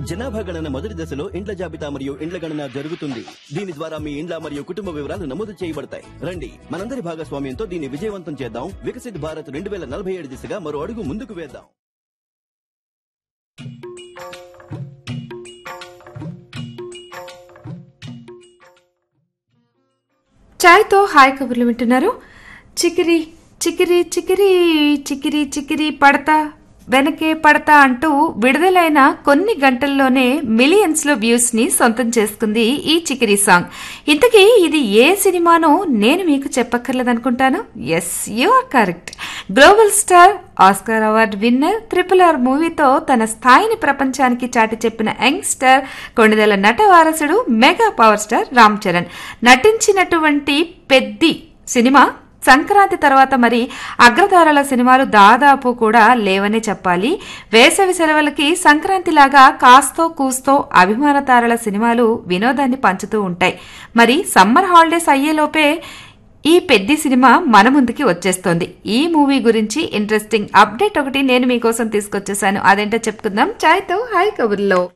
జనాభా గణన మొదటి దశలో ఇండ్ల జాబితా మరియు ఇండ్ల గణన జరుగుతుంది దీని ద్వారా మీ ఇండ్ల మరియు కుటుంబ వివరాలు నమోదు చేయబడతాయి రండి మనందరి భాగస్వామ్యంతో దీన్ని విజయవంతం చేద్దాం వికసిత్ భారత్ రెండు వేల నలభై ఏడు దిశగా మరో అడుగు ముందుకు వేద్దాం చాయ్తో హాయ్ కబుర్లు వింటున్నారు చికిరి చికిరి చికిరి చికిరి చికిరి పడతా వెనకే పడతా అంటూ విడుదలైన కొన్ని గంటల్లోనే మిలియన్స్ లో వ్యూస్ ని సొంతం చేసుకుంది ఈ చికిరి సాంగ్ ఇంతకీ ఇది ఏ సినిమానో నేను మీకు చెప్పక్కర్లేదనుకుంటాను yes you are correct global star Oscar award winner triple R మూవీతో తన స్థాయిని ప్రపంచానికి చాటి చెప్పిన యంగ్స్టర్ కొణిదెల నట వారసుడు mega power star Ram Charan నటించినటువంటి పెద్ది సినిమా సంక్రాంతి తర్వాత మరి అగ్రతారల సినిమాలు దాదాపు కూడా లేవనే చెప్పాలి వేసవి సెలవులకి సంక్రాంతిలాగా కాస్తో కూస్తో అభిమాన తారల సినిమాలు వినోదాన్ని పంచుతూ ఉంటాయి మరి సమ్మర్ హాలిడేస్ అయ్యేలోపే ఈ పెద్ది సినిమా మన ముందుకి వచ్చేస్తోంది ఈ మూవీ గురించి ఇంట్రెస్టింగ్ అప్డేట్ ఒకటి నేను మీకోసం తీసుకొచ్చేసాను అదేంటో చెప్పుకుందాం చాయ్తో హాయ్ కబుర్లో